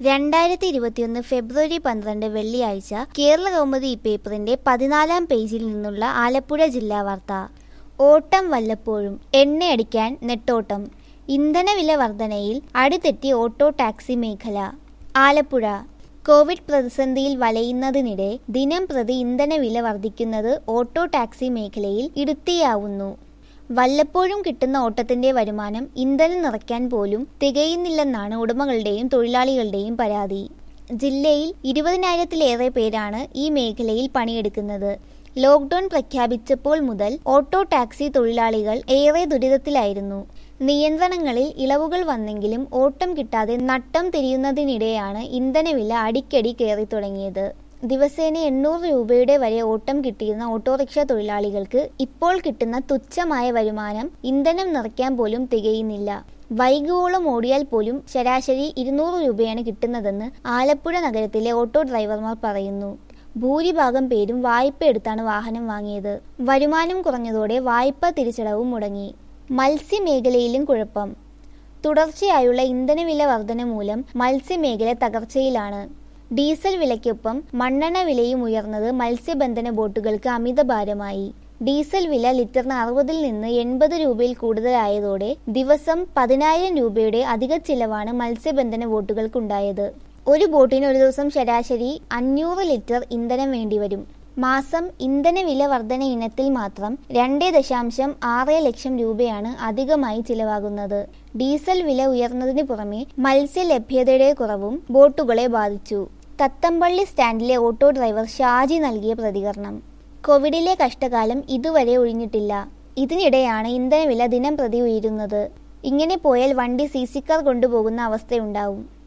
രണ്ടായിരത്തി ഇരുപത്തിയൊന്ന് ഫെബ്രുവരി പന്ത്രണ്ട് വെള്ളിയാഴ്ച കേരള കൗമുദി ഈ പേപ്പറിന്റെ പതിനാലാം പേജിൽ നിന്നുള്ള ആലപ്പുഴ ജില്ലാ വാർത്ത ഓട്ടം വല്ലപ്പോഴും എണ്ണയടിക്കാൻ നെട്ടോട്ടം ഇന്ധനവില വർധനയിൽ അടിതെറ്റി ഓട്ടോ ടാക്സി മേഖല ആലപ്പുഴ കോവിഡ് പ്രതിസന്ധിയിൽ വലയുന്നതിനിടെ ദിനം പ്രതി ഇന്ധനവില വർദ്ധിക്കുന്നത് ഓട്ടോ ടാക്സി മേഖലയിൽ ഇടുത്തിയാവുന്നു വല്ലപ്പോഴും കിട്ടുന്ന ഓട്ടത്തിന്റെ വരുമാനം ഇന്ധനം നിറയ്ക്കാൻ പോലും തികയുന്നില്ലെന്നാണ് ഉടമകളുടെയും തൊഴിലാളികളുടെയും പരാതി ജില്ലയിൽ ഇരുപതിനായിരത്തിലേറെ പേരാണ് ഈ മേഖലയിൽ പണിയെടുക്കുന്നത് ലോക്ക്ഡൌൺ പ്രഖ്യാപിച്ചപ്പോൾ മുതൽ ഓട്ടോ ടാക്സി തൊഴിലാളികൾ ഏറെ ദുരിതത്തിലായിരുന്നു നിയന്ത്രണങ്ങളിൽ ഇളവുകൾ വന്നെങ്കിലും ഓട്ടം കിട്ടാതെ നട്ടം തിരിയുന്നതിനിടെയാണ് ഇന്ധനവില അടിക്കടി കയറി തുടങ്ങിയത് ദിവസേന എണ്ണൂറ് രൂപയുടെ വരെ ഓട്ടം കിട്ടിയിരുന്ന ഓട്ടോറിക്ഷ തൊഴിലാളികൾക്ക് ഇപ്പോൾ കിട്ടുന്ന തുച്ഛമായ വരുമാനം ഇന്ധനം നിറയ്ക്കാൻ പോലും തികയുന്നില്ല വൈകുവോളം ഓടിയാൽ പോലും ശരാശരി ഇരുന്നൂറ് രൂപയാണ് കിട്ടുന്നതെന്ന് ആലപ്പുഴ നഗരത്തിലെ ഓട്ടോ ഡ്രൈവർമാർ പറയുന്നു ഭൂരിഭാഗം പേരും വായ്പ എടുത്താണ് വാഹനം വാങ്ങിയത് വരുമാനം കുറഞ്ഞതോടെ വായ്പ തിരിച്ചടവും മുടങ്ങി മത്സ്യമേഖലയിലും കുഴപ്പം തുടർച്ചയായുള്ള ഇന്ധനവില വർധന മൂലം മത്സ്യമേഖല തകർച്ചയിലാണ് ഡീസൽ വിലയ്ക്കൊപ്പം മണ്ണെണ്ണ വിലയും ഉയർന്നത് മത്സ്യബന്ധന ബോട്ടുകൾക്ക് അമിതഭാരമായി ഡീസൽ വില ലിറ്ററിന് അറുപതിൽ നിന്ന് എൺപത് രൂപയിൽ കൂടുതലായതോടെ ദിവസം പതിനായിരം രൂപയുടെ അധിക ചിലവാണ് മത്സ്യബന്ധന ബോട്ടുകൾക്കുണ്ടായത് ഒരു ബോട്ടിന് ഒരു ദിവസം ശരാശരി അഞ്ഞൂറ് ലിറ്റർ ഇന്ധനം വേണ്ടിവരും മാസം ഇന്ധനവില വർധന ഇനത്തിൽ മാത്രം രണ്ട് ദശാംശം ആറ് ലക്ഷം രൂപയാണ് അധികമായി ചിലവാകുന്നത് ഡീസൽ വില ഉയർന്നതിന് പുറമെ മത്സ്യ ലഭ്യതയുടെ കുറവും ബോട്ടുകളെ ബാധിച്ചു തത്തമ്പള്ളി സ്റ്റാൻഡിലെ ഓട്ടോ ഡ്രൈവർ ഷാജി നൽകിയ പ്രതികരണം കോവിഡിലെ കഷ്ടകാലം ഇതുവരെ ഒഴിഞ്ഞിട്ടില്ല ഇതിനിടെയാണ് ഇന്ധനവില ദിനം പ്രതി ഉയരുന്നത് ഇങ്ങനെ പോയാൽ വണ്ടി സി സിക്കാർ കൊണ്ടുപോകുന്ന അവസ്ഥയുണ്ടാവും